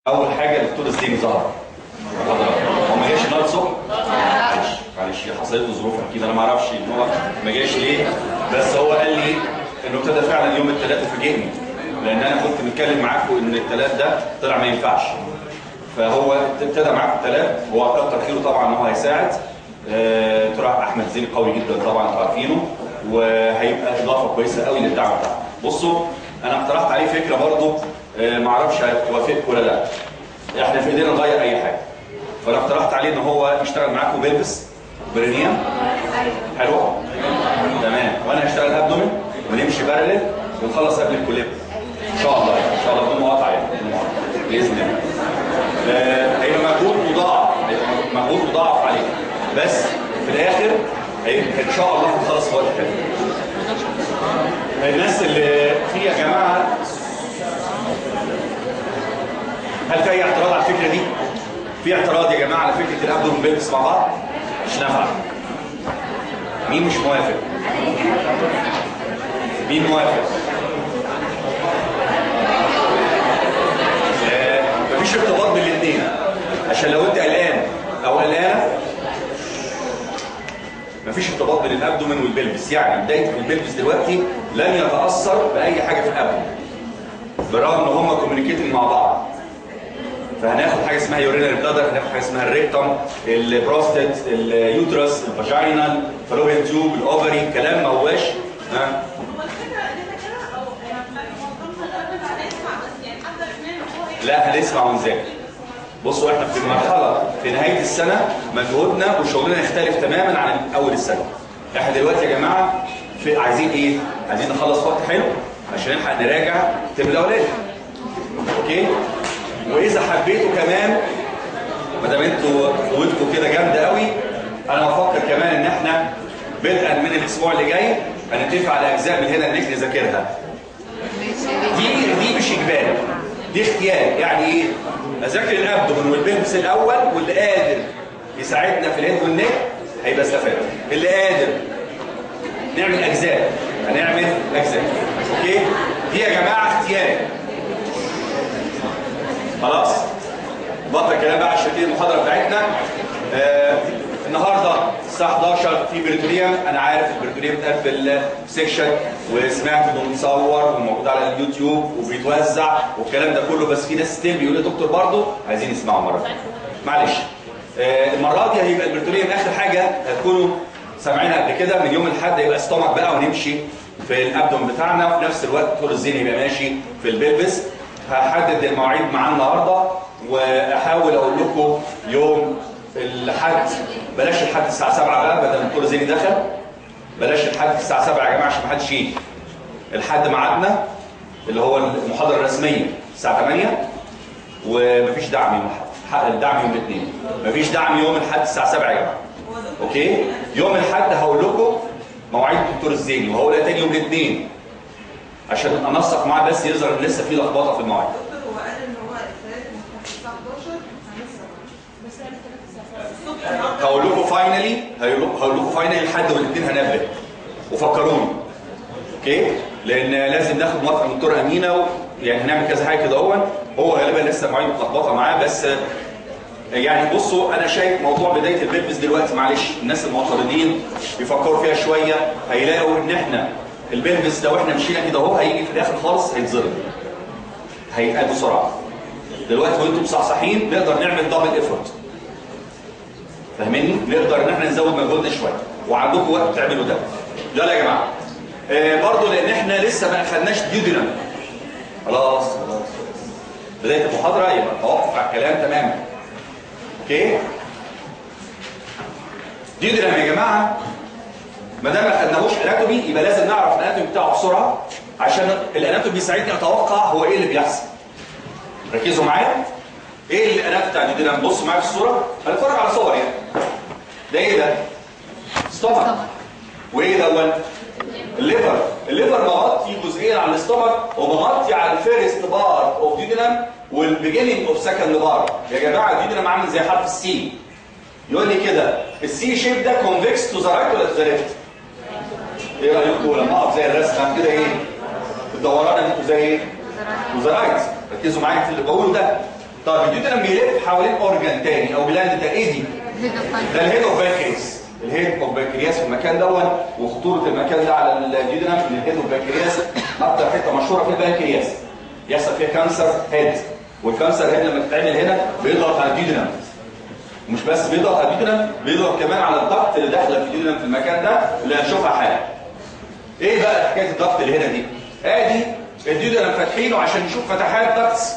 اول حاجه الدكتور الزين ظهر هو ما جاش النهارده الصبح معلش معلش حصلت له ظروف اكيد انا ما اعرفش ان هو ما جاش ليه بس هو قال لي انه ابتدى فعلا يوم الثلاث وفاجئني لان انا كنت متكلم معاكم ان الثلاث ده طلع ما ينفعش فهو ابتدى معاكم الثلاث هو كتر خيره طبعا ان هو هيساعد آه، طلع احمد زين قوي جدا طبعا انتوا عارفينه وهيبقى اضافه كويسه قوي للدعم بتاعه بصوا انا اقترحت عليه فكره برضه آه، ما اعرفش هتوافقكم ولا لا احنا في ايدينا نغير اي حاجه فانا اقترحت عليه ان هو يشتغل معاكم بيلبس برينيا حلوه تمام وانا هشتغل ابدومين ونمشي بارلل ونخلص قبل الكليه ان شاء الله ان شاء الله بدون مقاطعه يعني بدون مقاطعة. باذن الله آه، هيبقى مجهود مضاعف هيبقى مجهود مضاعف عليك بس في الاخر هيبقى ان شاء الله هنخلص في وقت حلو الناس اللي في يا جماعه هل في اي اعتراض على الفكره دي؟ في اعتراض يا جماعه على فكره الابدومين بيلبس مع بعض؟ مش نافعه. مين مش موافق؟ مين موافق؟ آه، مفيش ارتباط بين الاثنين عشان لو انت قلقان او قلقانه مفيش ارتباط بين الابدومين والبلبس يعني بدايه البلبس دلوقتي لن يتاثر باي حاجه في الابدومين برغم ان هم كوميونيكيتنج مع بعض فهناخد حاجه اسمها يورينري بلادر هناخد حاجه اسمها الريكتوم البروستات اليوترس الفاجينال فالوبيان تيوب الاوفري كلام ما هواش ها لا هنسمع ونذاكر بصوا احنا في مرحله في نهايه السنه مجهودنا وشغلنا يختلف تماما عن اول السنه احنا دلوقتي يا جماعه في عايزين ايه عايزين نخلص وقت حلو عشان نلحق نراجع الترم الاولاني اوكي واذا حبيتوا كمان ما دام انتوا قوتكم كده جامده قوي انا بفكر كمان ان احنا بدءا من الاسبوع اللي جاي هنتفق على اجزاء من هنا اللي نذاكرها دي دي مش اجباري دي اختيار يعني ايه اذاكر الابدومن والبلبس الاول واللي قادر يساعدنا في الهيد والنك هيبقى استفاد اللي قادر نعمل اجزاء هنعمل اجزاء اوكي دي يا جماعه اختياري خلاص بطل الكلام بقى عشان دي المحاضره بتاعتنا آه النهارده الساعه 11 في بريتوريوم انا عارف البريتوريوم ده في السكشن وسمعت انه متصور وموجود على اليوتيوب وبيتوزع والكلام ده كله بس في ناس ستيل بيقولوا يا دكتور برضه عايزين يسمعوا مره معلش آه المره دي هيبقى البريتوريوم اخر حاجه هتكونوا سامعينها قبل كده من يوم الاحد هيبقى ستومك بقى ونمشي في الابدوم بتاعنا وفي نفس الوقت طول الزين يبقى ماشي في البلبس هحدد المواعيد معاه النهارده واحاول اقول لكم يوم الاحد بلاش الحد الساعه 7 بقى بدل ما الدكتور زيني دخل بلاش الحد الساعه 7 يا جماعه عشان ما حدش يجي الحد ميعادنا اللي هو المحاضره الرسميه الساعه 8 ومفيش دعم يوم الاحد الدعم يوم الاثنين مفيش دعم يوم الاحد الساعه 7 يا جماعه اوكي يوم الاحد هقول لكم مواعيد الدكتور الزيني وهقولها تاني يوم الاثنين عشان انسق معاه بس يظهر ان لسه في لخبطه في المواعيد هو قال ان هو الثلاث من الساعه 11 هقول لكم فاينلي هقول لكم فاينلي لحد والاثنين هنبدا وفكروني اوكي لان لازم ناخد موافقه من الدكتوره امينه و... يعني هنعمل كذا حاجه كده اهون هو غالبا لسه مواعيد متلخبطه معاه بس يعني بصوا انا شايف موضوع بدايه البيبس دلوقتي معلش الناس المعترضين بيفكروا فيها شويه هيلاقوا ان احنا البلبس لو احنا مشينا كده اهو هيجي في الاخر خالص هيتظلم هيتقال بسرعه دلوقتي وانتم مصحصحين نقدر نعمل دبل ايفورت فاهميني نقدر ان احنا نزود مجهودنا شويه وعندكم وقت تعملوا ده يلا يا جماعه آه برضه لان احنا لسه ما اخدناش ديودرام خلاص خلاص بدايه المحاضره يبقى توقف على الكلام تماما اوكي ديودرام يا جماعه ما دام ما خدناهوش اناتومي يبقى لازم نعرف الاناتومي بتاعه بسرعه عشان الاناتومي بيساعدني اتوقع هو ايه اللي بيحصل ركزوا معايا ايه الاناتومي بتاع الديودرام بصوا معايا في الصوره هنتفرج على صور يعني ده ايه ده ستومك وايه ده الليفر الليفر مغطي جزئيا على الاستومك ومغطي على الفيرست بارت اوف ديودرام والبيجيننج اوف سكند بارت يا جماعه الديودرام عامل زي حرف السي يقول لي كده السي شيب ده كونفكس تو ذا رايت ولا تو ذا ليفت ايه رايكم لما اقف زي الرسمه كده ايه الدوران انتوا زي ايه تو ذا رايت ركزوا معايا في اللي بقوله ده طب الديودنم بيلف حوالين اورجان تاني او جلاند تاني ايه دي؟ هيد اوف ده الهيد اوف بانكرياس الهيد اوف بانكرياس في المكان دون وخطوره المكان ده على الديودنم ان الهيد اوف بانكرياس اكتر حته مشهوره في البانكرياس يحصل فيها كانسر هيد والكانسر هيد لما تتعمل هنا بيضغط على الديودنم مش بس بيضغط على الديودنم بيضغط كمان على الضغط اللي داخله في الديودنم في المكان ده اللي هنشوفها حالا ايه بقى حكايه الضغط اللي هنا دي ادي الديودنم فاتحينه عشان نشوف فتحات ضغط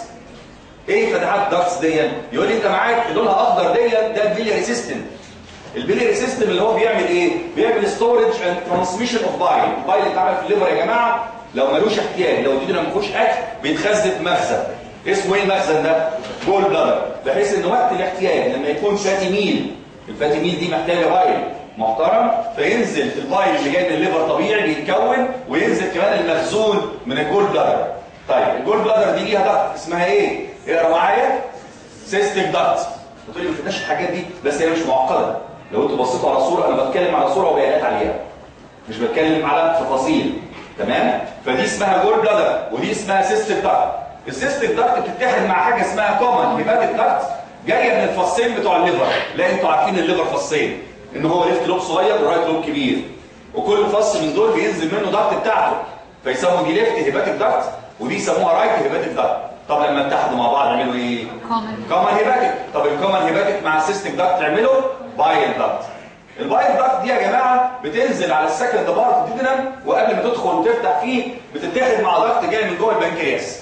ايه فتحات الضغط دي يقول لي انت معاك لونها اخضر دي ده البيلياري سيستم البيلياري سيستم اللي هو بيعمل ايه بيعمل ستورج اند ترانسميشن اوف بايل البايل اللي اتعمل في الليفر يا جماعه لو ملوش احتياج لو الديودنم ما فيهوش اكل بيتخزن في مخزن اسمه ايه المخزن ده جول بلادر بحيث ان وقت الاحتياج لما يكون فاتي ميل الفاتي ميل دي محتاجه بايل محترم فينزل البايل اللي جاي من الليفر طبيعي بيتكون وينزل كمان المخزون من الجول بلادر طيب الجول بلادر دي ليها ضغط اسمها ايه اقرا معايا سيستم ضغط قلت لي ما خدناش الحاجات دي بس هي مش معقده لو انتوا بصيتوا على صوره انا بتكلم على صوره وبيانات عليها مش بتكلم على تفاصيل تمام فدي اسمها جول بلادر ودي اسمها سيستم ضغط السيستم ضغط بتتحد مع حاجه اسمها كومن هيباتيك ضغط جايه من الفصين بتوع الليفر لا انتوا عارفين الليفر فصين ان هو ليفت لوب صغير ورايت لوب كبير وكل فص من دول بينزل منه ضغط بتاعته فيسموا دي ليفت هيباتيك ضغط ودي يسموها رايت هيباتيك ضغط طب لما اتحدوا مع بعض يعملوا ايه كومن كومن هيباتيك طب الكومن هيباتيك مع السيستم داكت تعمله بايل داكت البايل داكت دي يا جماعه بتنزل على السكند بارت ديدنم وقبل ما تدخل وتفتح فيه بتتحد مع ضغط جاي من جوه البنكرياس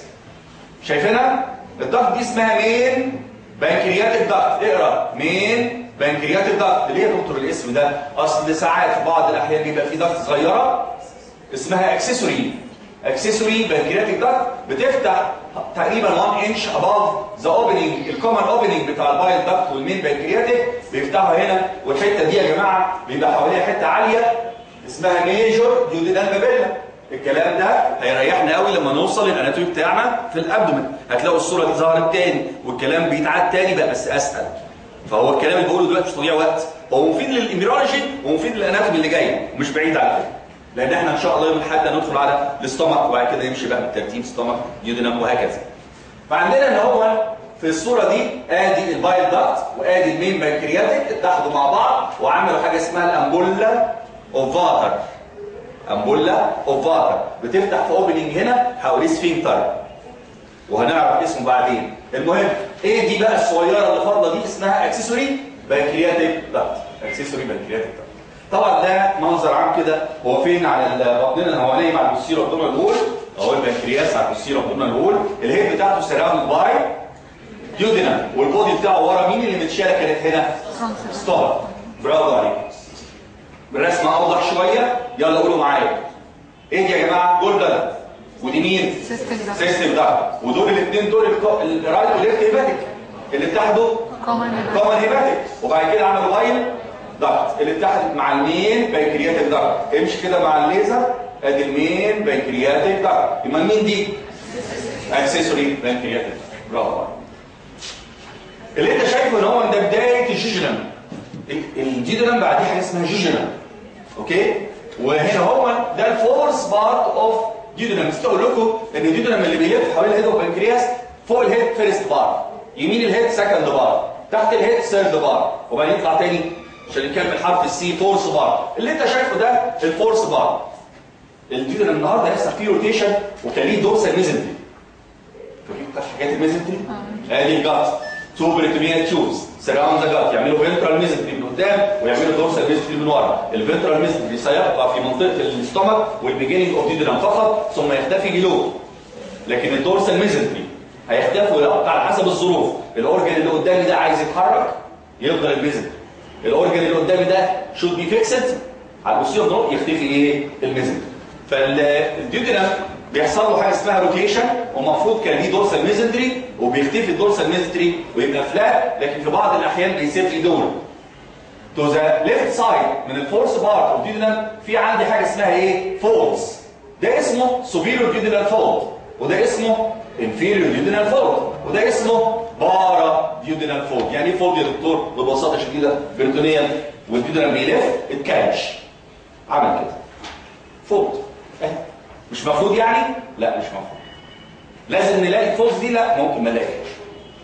شايفينها الضغط دي اسمها مين بنكرياتيك ضغط اقرا مين بنكرياتيك ضغط ليه يا دكتور الاسم ده اصل ساعات في بعض الاحيان بيبقى في ضغط صغيره اسمها اكسسوري اكسسوري بنكرياتيك ضغط بتفتح تقريبا 1 انش اباف ذا اوبننج الكومن اوبننج بتاع البايل ضغط والمين بنكرياتيك بيفتحوا هنا والحته دي يا جماعه بيبقى حواليها حته عاليه اسمها ميجور ديودينال بابيلا الكلام ده هيريحنا قوي لما نوصل للاناتومي بتاعنا في الابدومن هتلاقوا الصوره دي ظهرت تاني والكلام بيتعاد تاني بقى بس اسهل فهو الكلام اللي بقوله دلوقتي مش تضييع وقت هو مفيد للاميرولوجي ومفيد للاناتومي اللي جايه ومش بعيد على فكره لان احنا ان شاء الله يوم الاحد هندخل على الاستومك وبعد كده يمشي بقى بالترتيب ستومك ديودينام وهكذا فعندنا ان هو في الصوره دي ادي البايل داكت وادي المين بنكرياتيك اتحدوا مع بعض وعملوا حاجه اسمها الامبولا اوف فاتر امبولا اوف فاتر بتفتح في اوبننج هنا حواليه سفينكتر وهنعرف اسمه بعدين المهم ايه دي بقى الصغيره اللي فاضله دي اسمها اكسسوري بنكرياتيك داكت اكسسوري بنكرياتيك داكت طبعا ده منظر عام كده هو فين على بطننا هو نايم على البوستيرو ابدومينال وول اهو البنكرياس على البوستيرو ابدومينال وول الهيد بتاعته سراوند باي ديودينام والبودي بتاعه ورا مين اللي متشاله كانت هنا ستوب برافو عليك بالرسمه اوضح شويه يلا قولوا معايا ايه دي يا جماعه جول بلد ودي مين سيستم ده سيستم ده ودول الاثنين دول الكو- الرايت والليفت هيباتيك اللي اتحدوا كومن كومن هيباتيك وبعد كده عملوا وايل ضغط اللي اتحدت مع المين بنكرياتيك ضغط امشي كده مع الليزر ادي المين بنكرياتيك ضغط يبقى مين دي اكسسوري بنكرياتيك برافو عليك. اللي انت شايفه ان هو ده بدايه الجيجنم الجيجنم بعديه حاجه اسمها جيجنم اوكي وهنا هو ده الفورس بارت اوف جيجنم بس اقول لكم ان الجيجنم اللي بيلف حوالين الهيد والبنكرياس فوق الهيد فيرست بار يمين الهيد سكند بار تحت الهيد ثيرد بار وبعدين يطلع تاني عشان نكمل حرف السي فورس بار اللي انت شايفه ده الفورس بار الجيجنم النهارده هيحصل فيه روتيشن وكان ليه دورسال ميزنتري فاكرين حاجات الميزنتري ادي الجات تو بريتونيال تشوز سراوند ذا جات يعملوا فنترال ميزنتري من قدام ويعملوا دورسال ميزنتري من ورا الفنترال ميزنتري سيبقى في منطقه الاستومك والبيجيننج اوف ديدرام فقط ثم يختفي جلوه لكن الدورسال ميزنتري هيختفي ويبقى على حسب الظروف الاورجن اللي قدامي ده عايز يتحرك يفضل الميزنتري الاورجن اللي قدامي ده شود بي فيكسد على البوستيريور نوت يختفي ايه الميزنتري فالديودرام بيحصل له حاجه اسمها روتيشن ومفروض كان ليه دورسال ميزنتري وبيختفي الدورسال ميزنتري ويبقى فلات لكن في بعض الاحيان بيسيب لي دور تو ذا ليفت سايد من الفورس بارت اوف ديودرام في عندي حاجه اسمها ايه فولز ده اسمه سوبيريور ديودرال فولد وده اسمه انفيريور ديودرال فولد وده اسمه بارا ديودرال فولد يعني ايه فولد يا دكتور ببساطه شديده بريتونيال والديودرال بيلف اتكانش عمل كده فولد اهي مش مفروض يعني لا مش مفروض لازم نلاقي الفولز دي لا ممكن ما نلاقيهاش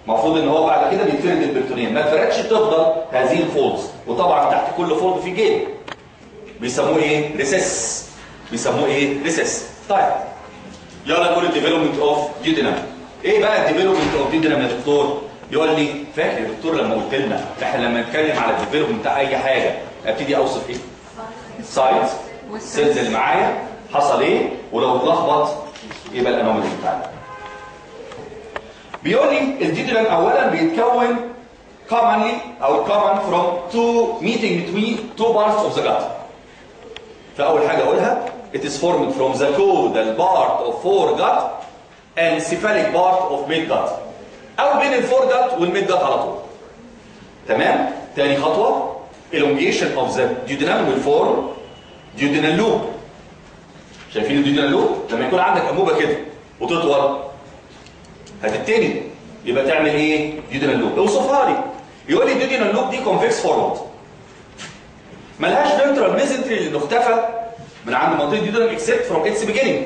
المفروض ان هو بعد كده بيتفرد البريتونيوم ما اتفردش تفضل هذه الفولدز وطبعا تحت كل فولد في جيب بيسموه ايه ريسس بيسموه ايه ريسس طيب يلا نقول الديفلوبمنت اوف ديودينام ايه بقى الديفلوبمنت اوف ديودينام يا دكتور يقول لي فاكر يا دكتور لما قلت لنا احنا لما نتكلم على الديفلوبمنت بتاع اي حاجه ابتدي اوصف ايه سايز السيلز اللي معايا حصل ايه ولو اتلخبط يبقى الانومالي بتاعنا بيقول لي الديودينام اولا بيتكون commonly او common from two meeting between two parts of the gut فاول حاجه اقولها it is formed from the caudal part of foregut and cephalic part of midgut او بين الفورجت والميدجت على طول تمام تاني خطوه elongation of the duodenum will form duodenal loop شايفين الديودينال لوب لما يكون عندك انبوبه كده وتطول هتتني يبقى تعمل ايه ديودينال لوب اوصفها لي يقول لي الديودينال لوب دي كونفكس فورورد ملهاش فنترال ميزنتري اللي اختفى من عند منطقه ديودينال اكسبت فروم اتس بيجيننج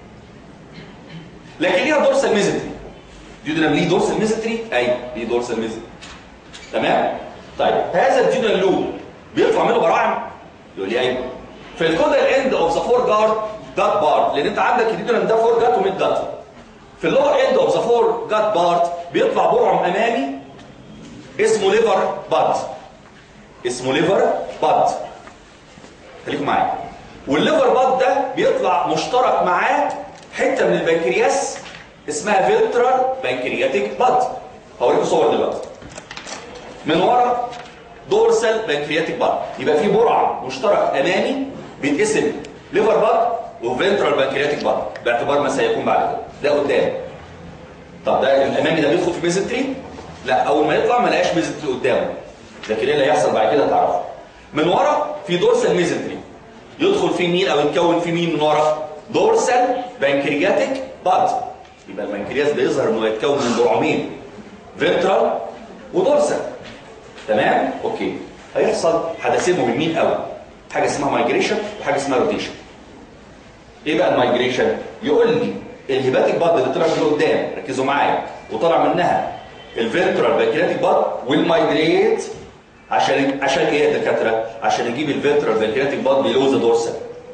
لكن ليها دورسال ميزنتري ديودينال ليه دورسال ميزنتري ايوه ليه دورسال ميزنتري تمام طيب هذا الديودينال لوب بيطلع منه براعم يقول لي ايوه في الكودال اند اوف ذا فور جارد جات بارت لان انت عندك الديودينال ده فور جات وميد جات في اللور اند اوف ذا فور جات بارت بيطلع برعم امامي اسمه ليفر باد اسمه ليفر باد خليكم معايا والليفر باد ده بيطلع مشترك معاه حته من البنكرياس اسمها فينترال بنكرياتيك باد هوريكم صور دلوقتي من ورا دورسال بنكرياتيك باد يبقى في برعه مشترك امامي بيتقسم ليفر باد وفنترال بنكرياتيك باد باعتبار ما سيكون بعد كده ده قدام طب ده الامامي ده بيدخل في ميزنتري لا اول ما يطلع ما لقاش ميزنتري قدامه لكن ايه اللي هيحصل بعد كده هتعرفه من ورا في دورسال ميزنتري يدخل فيه مين او يتكون فيه مين من ورا دورسال بنكرياتيك باد يبقى البنكرياس بيظهر انه يتكون من برعمين فنترال ودورسال تمام اوكي هيحصل حدثين مهمين قوي حاجه اسمها مايجريشن وحاجه اسمها روتيشن ايه بقى المايجريشن يقول لي الهيباتيك باد اللي طلع من قدام ركزوا معايا وطلع منها الفنترال بنكرياتيك باد والمايجريت عشان عشان ايه يا دكاتره عشان اجيب الفنترال بنكرياتيك باد بيلو ذا دورسال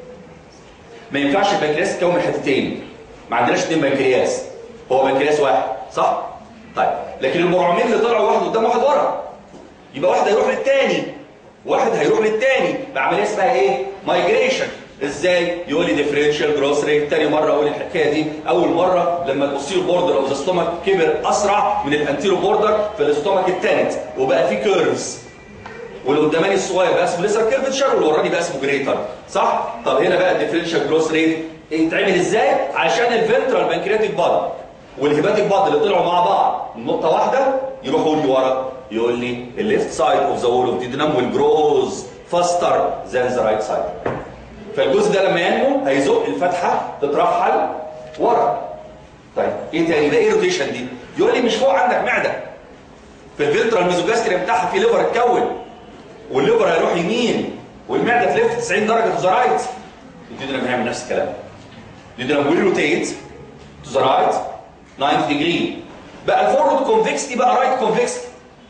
ما ينفعش البنكرياس يتكون من حتتين ما عندناش اثنين بنكرياس هو بنكرياس واحد صح طيب لكن المرعمين اللي طلعوا واحد قدام واحد ورا يبقى واحد هيروح للتاني واحد هيروح للتاني بعمليه اسمها ايه مايجريشن ازاي يقول لي ديفرنشال جروس ريت تاني مره اقول الحكايه دي اول مره لما البوستيرو بوردر او الاستومك كبر اسرع من الانتيرو بوردر في الاستومك التالت وبقى فيه كيرفز والقداماني الصغير بقى اسمه ليسر كيرفتشر والوراني بقى اسمه جريتر صح طب هنا بقى الديفرنشال جروس ريت يتعمل ازاي عشان الفنترال بنكرياتيك باد والهيباتيك باد اللي طلعوا مع بعض من نقطه واحده يروحوا لي ورا يقول لي الليفت سايد اوف ذا وول اوف ديدنام ويل جروز فاستر ذان ذا رايت سايد فالجزء ده لما ينمو هيزق الفتحه تترحل ورا طيب ايه تاني ده ايه روتيشن دي يقول لي مش فوق عندك معده في الفلترال ميزوجاستريا بتاعها في ليفر اتكون والليفر هيروح يمين والمعده تلف 90 درجه تو ذا رايت الديدنام هيعمل نفس الكلام الديدنام ويل روتيت تو ذا رايت 90 ديجري بقى الفورورد كونفكستي بقى رايت كونفكستي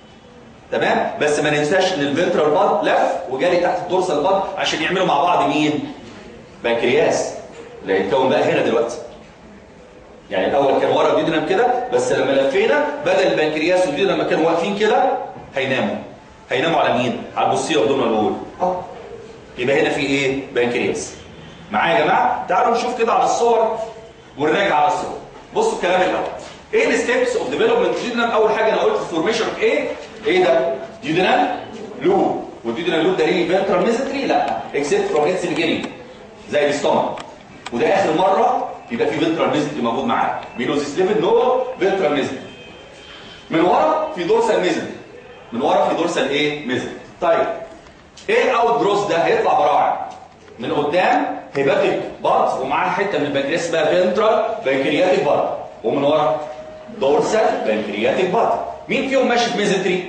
تمام بس ما ننساش ان الفنترال باد لف وجالي تحت الدورسال باد عشان يعملوا مع بعض مين بنكرياس اللي هيتكون بقى هنا دلوقتي يعني الاول كان ورا الديدنم كده بس لما لفينا بدل البنكرياس والديدنم لما كانوا واقفين كده هيناموا هيناموا على مين على البوستيريور ضمن الوول اه يبقى هنا في ايه بنكرياس معايا يا جماعه تعالوا نشوف كده على الصور ونراجع على الصور بصوا الكلام الاول ايه الستبس اوف ديفلوبمنت ديدنم اول حاجه انا قلت الفورميشن اوف ايه ايه ده ديودينال لوب والديودينال لوب ده ليه فنترال ميزنتري لا اكسبت فروم اتس بيجيننج زي الاستومك وده اخر مره يبقى في فنترال ميزنتري موجود معاه بيلو ذيس ليفل نو فنترال ميزنتري من ورا في دورسال ميزنتري من ورا في دورسال ايه ميزنتري طيب ايه الاوت جروس ده هيطلع براعم من قدام هيباتيك بارت ومعاه حته من البنكرياس بقى فنترال بنكرياتيك بارت ومن ورا دورسال بنكرياتيك بارت مين فيهم ماشي في ميزنتري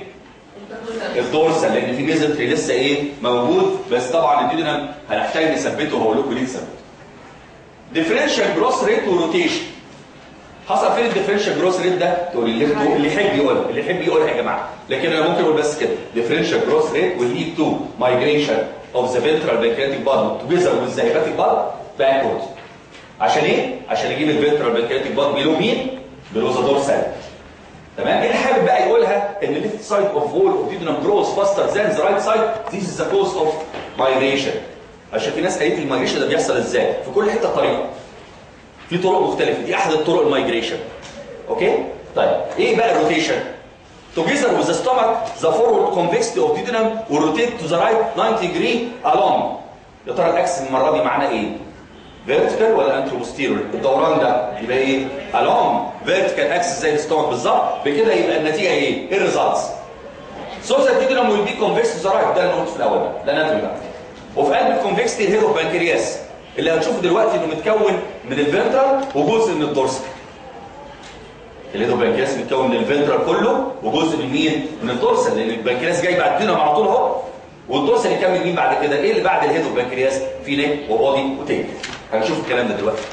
الدورسال لان في ميزنتري لسه ايه موجود بس طبعا الديودنم هنحتاج نثبته وهقول لكم ليه نثبته ديفرنشال جروس ريت وروتيشن حصل فين الديفرنشال جروس ريت ده تقول اللي يحب اللي يحب يقولها اللي يحب يقولها يا جماعه لكن انا ممكن اقول بس كده differential growth rate will lead to migration of the ventral pancreatic bud together with the hepatic bud backward عشان ايه عشان يجيب الفنترال pancreatic bud below مين below the dorsal تمام اللي حابب بقى يقولها ان left side of wall of duodenum grows faster than the right side this is the cause of migration عشان في ناس قالت لي المايجريشن ده بيحصل ازاي في كل حته طريقه في طرق مختلفه دي احد الطرق المايجريشن اوكي طيب ايه بقى الروتيشن Together with the stomach, the forward convexity of duodenum will rotate to the right 90 degree along. يا ترى الاكس المره دي معناه ايه؟ فيرتيكال ولا انترو بوستيريور؟ الدوران ده يبقى ايه؟ along فيرتيكال اكسس زي الستومك بالظبط بكده يبقى النتيجه ايه؟ ايه الريزلتس؟ So the duodenum will be convex to the right ده اللي قلت في الاول ده ده الاناتومي بقى. وفي قلب الكونفكستي الهيد اوف بانكرياس اللي هتشوفه دلوقتي انه متكون من الفنترال وجزء من الدورسال. الهيد اوف بانكرياس متكون من الفنترال كله وجزء من مين؟ من الدورسال لان البانكرياس جاي بعد الدينام على طول اهو والدورسال يكمل مين بعد كده؟ ايه اللي بعد الهيد اوف بانكرياس؟ في نيك وبادي وتيل. هنشوف الكلام ده دلوقتي.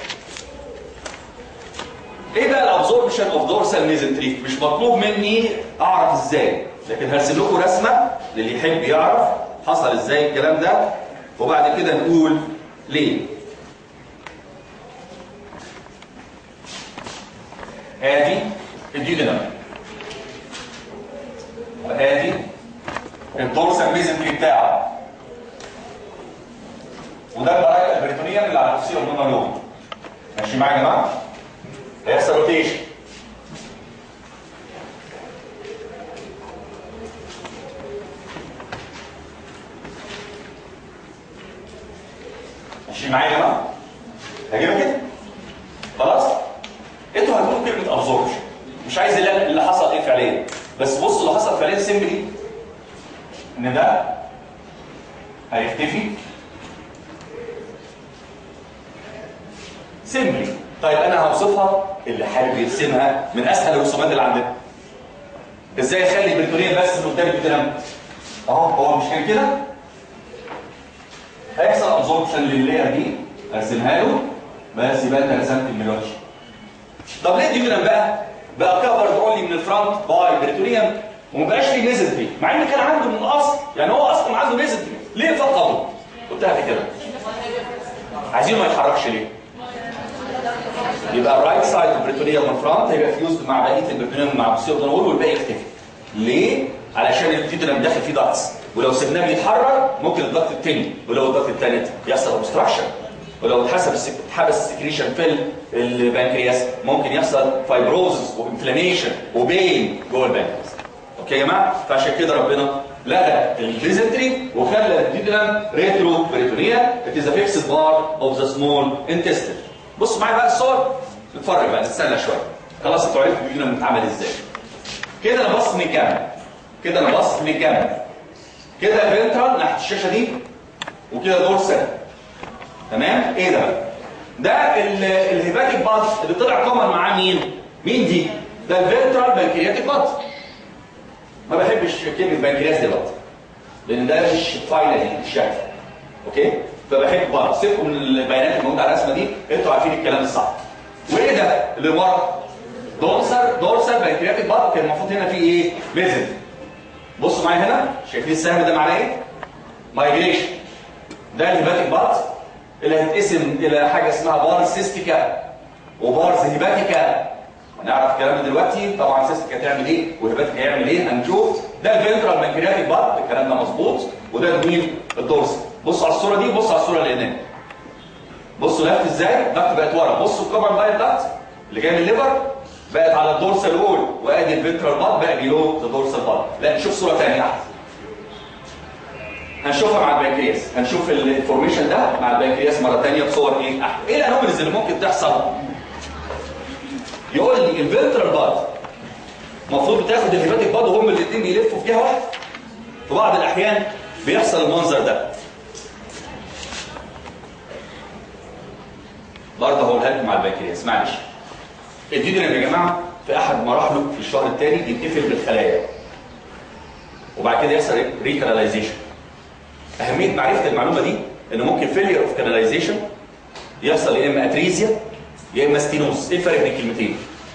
ايه بقى الابزوربشن اوف دورسال ميزنتري؟ مش مطلوب مني اعرف ازاي لكن هرسم لكم رسمه للي يحب يعرف حصل ازاي الكلام ده وبعد كده نقول ليه. ادي الديودينام وادي الدورسال ميزنتري بتاعه وده البرايك البريتونيان اللي على نفسيه قدامنا لون ماشي معايا يا جماعه هيحصل روتيشن ماشي معايا يا جماعه هجيبها كده خلاص انتوا هتقولوا كلمه ابزوربشن مش عايز اللي, اللي حصل ايه فعليا بس بصوا اللي حصل فعليا سيمبلي ان ده هيختفي سيمبلي طيب انا هوصفها اللي حابب يرسمها من اسهل الرسومات اللي عندنا ازاي اخلي البريتونيه بس من قدام الدينام اهو هو مش كان كده هيحصل ابزوربشن لللاير دي ارسمها له بس يبقى انت رسمت الميلوجي طب ليه الديودنم بقى بقى كفرد اونلي من الفرونت باي بريتونيوم وما بقاش فيه ميزنتري مع ان كان عنده من الاصل يعني هو اصلا عنده ميزنتري ليه فقده قلتها كده عايزينه ما يتحركش ليه يبقى الرايت سايد البريتونيوم من فرونت هيبقى فيوزد مع بقيه البريتونيوم مع السيودونول والباقي يختفي ليه علشان الديودنم داخل فيه ضغط ولو سيبناه بيتحرك ممكن الضغط التاني ولو الضغط التالت يحصل اوبستراكشن ولو اتحسب السك... اتحبس السكريشن في البنكرياس ممكن يحصل فايبروزس وانفلاميشن وبين جوه البنكرياس اوكي يا جماعه فعشان كده ربنا لغى الديزنتري وخلى الديدنم ريترو بريتونيا ات از فيكسد بار اوف ذا سمول انتستين بصوا معايا بقى الصور نتفرج بقى نستنى شويه خلاص انتوا عرفتوا الديدنم بيتعمل ازاي كده انا باصص من الجنب كده انا باصص من الجنب كده فنترال ناحيه الشاشه دي وكده دورسال تمام ايه ده ده الهيباتيك باد اللي طلع كومن معاه مين مين دي ده الفنترال بنكرياتيك باد ما بحبش كلمه بنكرياس دلوقتي لان ده مش فاينل الشكل اوكي فبحب باد سيبكم من البيانات الموجوده على الرسمه دي انتوا عارفين الكلام الصح وايه ده اللي ورا دورسال دورسال بنكرياتيك باد كان المفروض هنا في ايه ميزن بصوا معايا هنا شايفين السهم ده معناه ايه مايجريشن ده الهيباتيك باد اللي هيتقسم الى حاجه اسمها بارز سيستيكا وبارز هيباتيكا هنعرف الكلام ده دلوقتي طبعا سيستيكا تعمل ايه وهيباتيكا هيعمل ايه هنشوف ده الفنترال بنكرياتيك باد الكلام ده مظبوط وده مين الدورس بصوا على الصوره دي بصوا على الصوره اللي هناك بصوا لفت ازاي الضغط بقت ورا بصوا الكفر باين ضغط اللي جاي من الليفر بقت على الدورسال وول وادي الفنترال باد بقى بيلو ذا دورسال باد لا نشوف صوره ثانيه احسن هنشوفها مع البنكرياس هنشوف الانفورميشن ده مع البنكرياس مره ثانيه بصور ايه احلى ايه الانوماليز اللي ممكن تحصل يقول لي الفنترال باد المفروض بتاخد الهيباتيك باد وهم الاثنين بيلفوا في جهه واحده في بعض الاحيان بيحصل المنظر ده برضه هقولها لكم مع البنكرياس معلش الديدرم يا جماعه في احد مراحله في الشهر الثاني يتقفل بالخلايا وبعد كده يحصل ريكاناليزيشن اهميه معرفه المعلومه دي ان ممكن فيلير اوف كاناليزيشن يحصل يا اما اتريزيا يا اما ستينوز ايه الفرق بين الكلمتين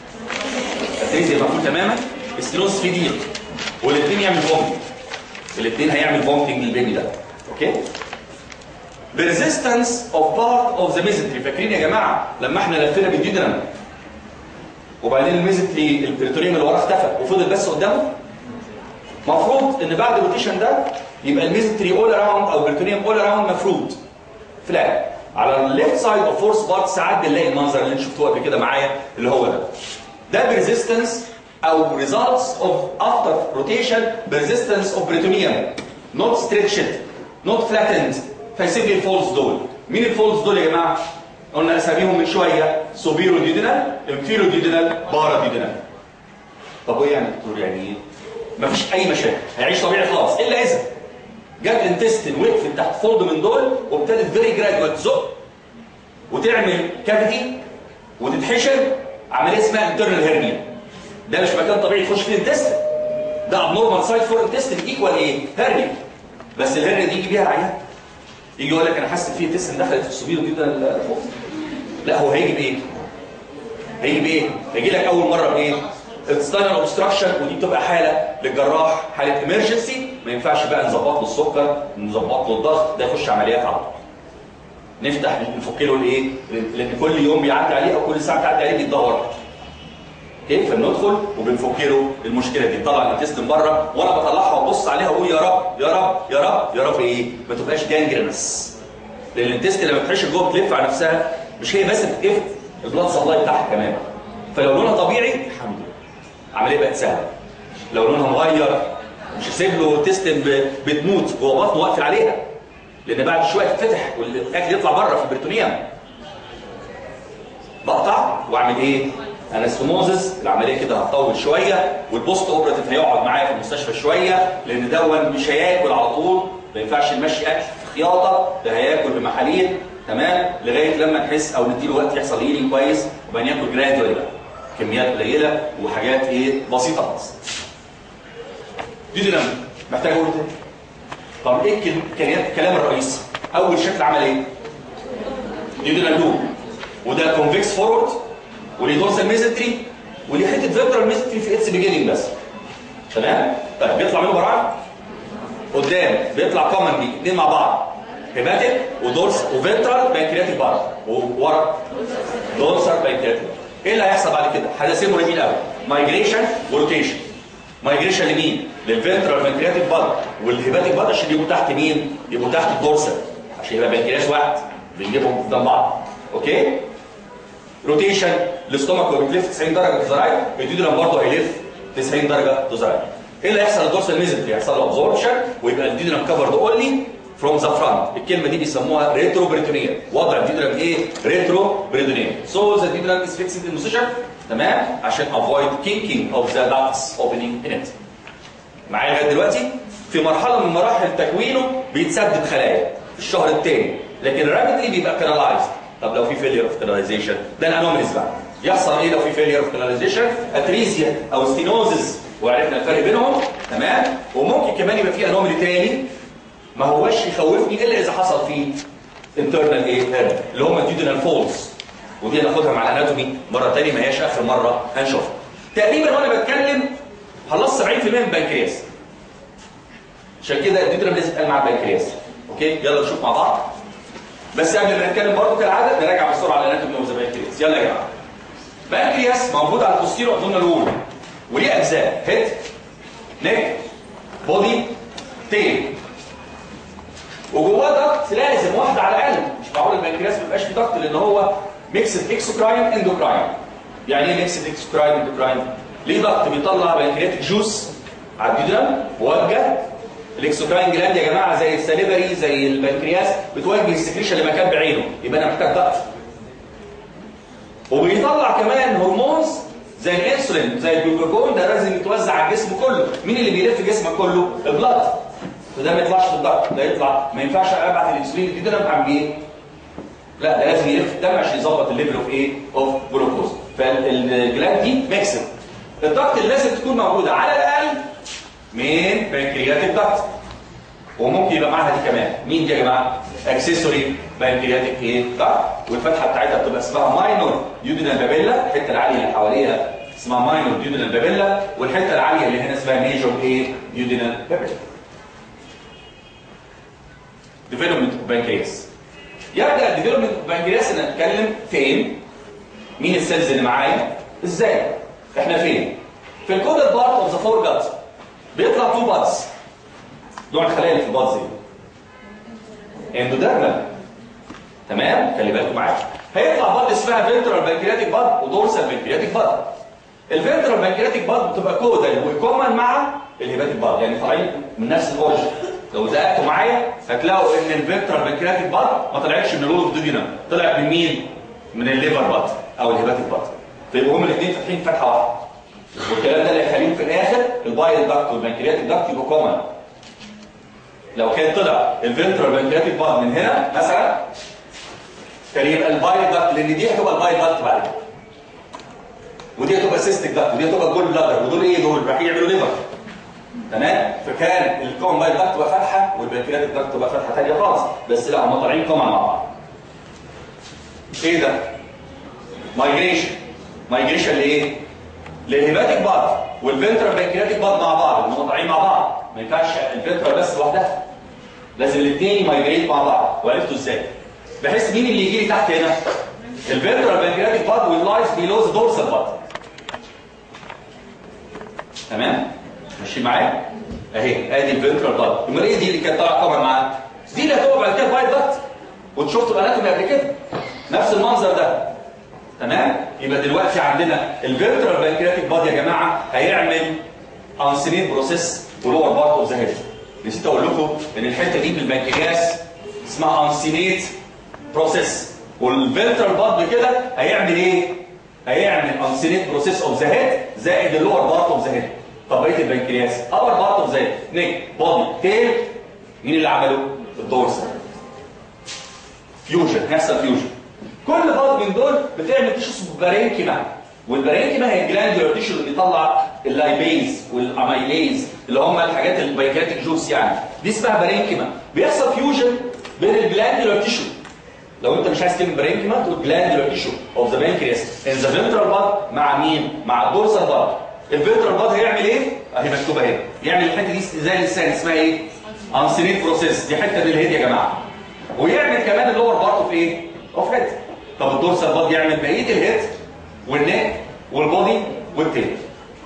اتريزيا مقفول تماما ستينوز في ضيق والاثنين يعمل فومتنج الاثنين هيعمل فومتنج للبيبي ده اوكي persistence of part of the mesentery فاكرين يا جماعه لما احنا لفينا بالديودرم وبعدين الميزنتري البريتوريوم اللي وراه اختفى وفضل بس قدامه مفروض ان بعد الروتيشن ده يبقى الميزنتري اول اراوند او البريتوريوم اول اراوند مفروض فلات على الليفت سايد اوف فورس بارت ساعات بنلاقي المنظر اللي انتم شفتوه قبل كده معايا اللي هو ده ده بريزيستنس او results of after rotation persistence of peritoneum not stretched not flattened فيسيب لي الفولز دول مين الفولز دول يا جماعه قلنا اساميهم من شويه سوبيرو ديودينال انفيرو ديودينال بارا ديودينال طب وايه يعني دكتور يعني ايه مفيش اي مشاكل هيعيش طبيعي خالص الا اذا جت انتستين وقفت تحت فولد من دول وابتدت فيري جرادوال تزق وتعمل كافيتي وتتحشر عمليه اسمها انترنال هيرنيا ده مش مكان طبيعي تخش فيه انتستين ده ابنورمال سايت فور انتستين ايكوال ايه؟ هيرنيا بس الهيرنيا دي يجي بيها العيان يجي يقول لك انا حاسس ان في انتستين دخلت في السبيل جدا لا هو هيجي بايه؟ هيجي بايه؟ هيجي لك اول مره بايه؟ انتستينال اوبستراكشن ودي بتبقى حاله للجراح حاله امرجنسي ما ينفعش بقى نظبط له السكر نظبط له الضغط ده يخش عمليات على طول نفتح نفك له الايه؟ لان كل يوم بيعدي عليه او كل ساعه بتعدي عليه بيتدهور اوكي فبندخل وبنفك له المشكله دي طلع الانتستين بره وانا بطلعها وابص عليها واقول يا رب يا رب يا رب يا رب ايه؟ ما تبقاش جانجرنس لان الانتستين لما بتحش جوه بتلف على نفسها مش هي بس بتقفل البلاد سبلاي بتاعها كمان فلو لونها طبيعي الحمد لله العمليه بقت سهله لو لونها مغير مش هسيب له تستن بتموت جوه بطنه واقفل عليها لان بعد شويه تتفتح والاكل يطلع بره في البريتونيوم بقطع واعمل ايه؟ انستموزس العمليه كده هتطول شويه والبوست اوبراتيف هيقعد معايا في المستشفى شويه لان دون مش هياكل على طول ما ينفعش نمشي اكل في خياطه ده هياكل بمحاليل تمام لغايه لما نحس او نديله وقت يحصل هيلينج كويس وبعدين ياكل جرادوالي بقى كميات قليله وحاجات ايه بسيطه خالص دي ديناميك محتاج اقول تاني طب ايه الكلام الكلام الرئيسي اول شكل عمل ايه دي ديناميك وده كونفكس فورورد وليه دورسال ميزنتري وليه حته فيبرال ميزنتري في اتس بيجيننج بس تمام طيب بيطلع منه براعم قدام بيطلع كومن بي اثنين مع بعض هيباتيك ودورس وفينترال بانكرياتيك بارا وورا دورسال بانكرياتيك ايه اللي هيحصل بعد كده حدثين مهمين قوي مايجريشن وروتيشن مايجريشن لمين للفينترال بانكرياتيك بارا والهيباتيك بارا عشان يبقوا تحت مين يبقوا تحت الدورسال عشان يبقى بانكرياس واحد بنجيبهم قدام بعض اوكي روتيشن الاستومك وهو بيلف 90 درجه تو ذا رايت الديودرام برضه هيلف 90 درجه تو ذا رايت ايه اللي هيحصل للدورسال ميزنتري هيحصل له ابزوربشن ويبقى الديودرام كفرد اونلي فروم ذا فرونت الكلمه دي بيسموها ريترو بريتونيا وضع الديودرام ايه ريترو بريتونيا سو ذا ديودرام از فيكسد ان البوزيشن تمام عشان افويد كينكينج اوف ذا داكتس اوبننج ان ات معايا لغايه دلوقتي في مرحله من مراحل تكوينه بيتسدد خلايا في الشهر الثاني لكن رابيدلي بيبقى كانالايزد طب لو في فيلير اوف كاناليزيشن ده الانوماليز بقى يحصل ايه لو في فيلير اوف كاناليزيشن اتريزيا او ستينوزز وعرفنا الفرق بينهم تمام وممكن كمان يبقى في انومالي تاني ما هوش يخوفني الا اذا حصل فيه انترنال ايه اللي هم الديودينال فولز ودي هناخدها مع الاناتومي مره ثانيه ما هياش اخر مره هنشوفها تقريبا وانا بتكلم خلصت 70% من البنكرياس عشان كده الديودينال لازم يتقال مع البنكرياس اوكي يلا نشوف مع بعض بس قبل ما نتكلم برضه كالعاده نراجع بسرعه على الاناتومي اوف ذا بنكرياس يلا يا جماعه بنكرياس موجود على البوستيرو ابدومينال وول وليه اجزاء هيد نيك بودي تيل وجواه ضغط لازم واحده على الاقل مش معقول البنكرياس ما يبقاش فيه ضغط لان هو ميكسد اكسوكراين اندوكراين يعني ايه ميكسد اكسوكراين اندوكراين ليه ضغط بيطلع بنكرياتيك جوس على الجدران موجه الاكسوكراين جلاند يا جماعه زي السليفري زي البنكرياس بتوجه السكريشن لمكان بعينه يبقى انا محتاج ضغط وبيطلع كمان هرمونز زي الانسولين زي الجلوكاجون ده لازم يتوزع على الجسم كله مين اللي بيلف جسمك كله البلد فده ما يطلعش في الضغط ده يطلع ما ينفعش ابعت الانسولين دي ده اعمل ايه لا ده لازم يلف الدم عشان يظبط الليفل اوف ايه اوف جلوكوز فالجلاند دي ميكسد الضغط اللي لازم تكون موجوده على الاقل من بنكرياتيك ضغط وممكن يبقى معاها دي كمان مين دي يا جماعه اكسسوري بنكرياتيك ايه ضغط والفتحه بتاعتها بتبقى اسمها ماينور يودينال بابيلا الحته العاليه اللي حواليها اسمها ماينور ديودينال بابيلا والحته العاليه اللي هنا اسمها ميجور ايه ديودينال بابيلا ديفلوبمنت اوف بانكرياس يبدا الديفلوبمنت اوف بانكرياس ان اتكلم فين مين السيلز اللي معايا ازاي احنا فين في الكودد بارت اوف ذا فور جاتس بيطلع تو بادز نوع الخلايا اللي في البادز دي اندوديرمال تمام خلي بالكم معايا هيطلع باد اسمها فينترال بانكرياتيك باد ودورسال بانكرياتيك باد الفينترال بانكرياتيك باد بتبقى كودال وكومن مع الهيباتيك باد يعني طالعين من نفس الاوريجن لو زقتوا معايا هتلاقوا ان الفينترال بانكرياتيك باد ما طلعتش من الولد دودينا طلعت من مين؟ من الليفر باد او الهيباتيك باد فيبقوا هما الاثنين فاتحين فتحه واحده والكلام ده اللي هيخليهم في الاخر البايل داكت والبنكرياتيك داكت يبقوا كومن لو كان طلع الفنترال بنكرياتيك باد من هنا مثلا كان يبقى البايل داكت لان دي هتبقى البايل داكت بعد كده ودي هتبقى سيستيك داكت ودي هتبقى جول بلادر ودول ايه دول؟ راح يعملوا ليفر تمام فكان الكومن بايل داكت تبقى فاتحه والبنكرياتيك داكت تبقى فاتحه ثانيه خالص بس لا هم طالعين كومن مع بعض ايه ده؟ مايجريشن مايجريشن لايه؟ للهيباتيك باد والفنترال بانكرياتيك باد مع بعض هم طالعين مع بعض ما ينفعش الفنترال بس لوحدها لازم الاثنين يمايجريت مع بعض وعرفتوا ازاي بحيث مين اللي يجي لي تحت هنا الفنترال بانكرياتيك باد واللايز بيلو ذا دورسال باد تمام ماشي معايا اهي ادي الفنترال باد امال ايه دي اللي كانت طالعه طبعا معاها دي اللي هتبقى بعد كده بايت داكت وانتوا شفتوا الاناتومي قبل كده نفس المنظر ده تمام يبقى دلوقتي عندنا الفيرترال بانكرياتيك باد يا جماعه هيعمل انسينيت بروسيس ولور بارت اوف ذا هيد نسيت اقول لكم ان الحته دي في البنكرياس اسمها انسينيت بروسيس والفيرترال باد كده هيعمل ايه هيعمل انسينيت بروسيس اوف ذا هيد زائد اللور بارت اوف ذا هيد طب بقيه البنكرياس ابر بارت اوف ذا هيد نيك بودي تيل مين اللي عمله الدورسال فيوجن هيحصل فيوجن كل باد من دول بتعمل تيشو اسمه بارينكيما والبارينكيما هي الجلاندولار تيشو اللي بيطلع اللايبيز والاميليز اللي هم الحاجات البيكاتيك جوس يعني دي اسمها بارينكيما بيحصل فيوجن بين الجلاندولار تيشو لو انت مش عايز كلمه بارينكيما تقول جلاندولار تيشو اوف ذا بانكرياس ان ذا فنترال باد مع مين؟ مع الدورسال باد الفنترال باد هيعمل ايه؟ اهي مكتوبه اهي يعمل الحته دي زي اللسان اسمها ايه؟ انسينيت بروسيس دي حته من الهيد يا جماعه ويعمل كمان اللور بارت في ايه؟ اوف هيد طب الدورسال باد يعمل بقيه الهيد والنك والبودي والتيل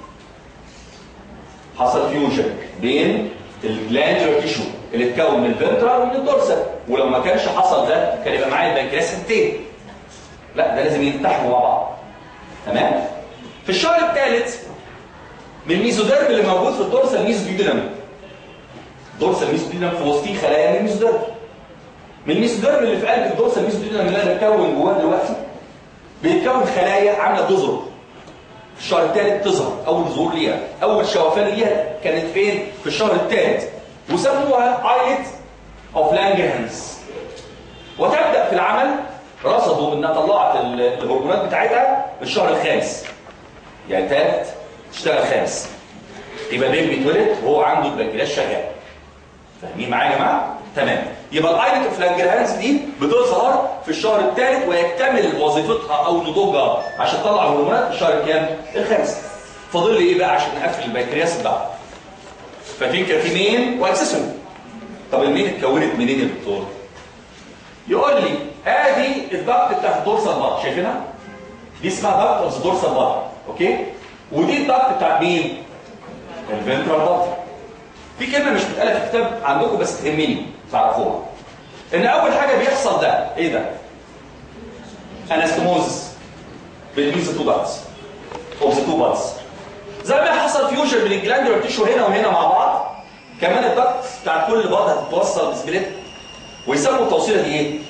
حصل فيوجن بين الجلاندولار تيشو اللي اتكون من الفنترال ومن الدورسال ولو ما كانش حصل ده كان يبقى معايا البنكرياس التاني لا ده لازم يلتحموا مع بعض تمام في الشهر الثالث من الميزوديرم اللي موجود في الدورسال ميزودينام الدورسال ميزودينام في وسطيه خلايا من الميزوديرم من الميزوديرم اللي في قلب الدورسال ميزودينام اللي انا بتكون جواه دلوقتي بيتكون خلايا عامله جزر في الشهر الثالث تظهر اول ظهور ليها اول شوفان ليها كانت فين في الشهر الثالث وسموها ايلت اوف لانجرهانز وتبدا في العمل رصدوا انها طلعت الهرمونات بتاعتها في الشهر الخامس يعني ثالث تشتغل خامس يبقى بيبي بيتولد وهو عنده البنكرياس شغال فاهمين معايا يا جماعه تمام يبقى الايلت اوف لانجرهانز دي بتظهر في الشهر الثالث ويكتمل وظيفتها او نضوجها عشان تطلع هرمونات في الشهر الكام الخامس فاضل لي ايه بقى عشان نقفل البنكرياس بتاعه ففي كان في مين واكسسوري طب المين اتكونت منين يا دكتور يقول لي ادي الضغط بتاعت الدورسال بار شايفينها دي اسمها ضغط اوف الدورسال بار اوكي ودي الضغط بتاعت مين الفنترال بار في كلمه مش بتقال في الكتاب عندكم بس تهمني تعرفوها ان اول حاجه بيحصل ده ايه ده انستموز بين ذا تو باتس اوف ذا تو باتس زي ما حصل فيوجن من الجلاندولار تيشو هنا وهنا مع بعض كمان الضغط بتاع كل باد هتتوصل بسبليت ويسموا التوصيله دي ايه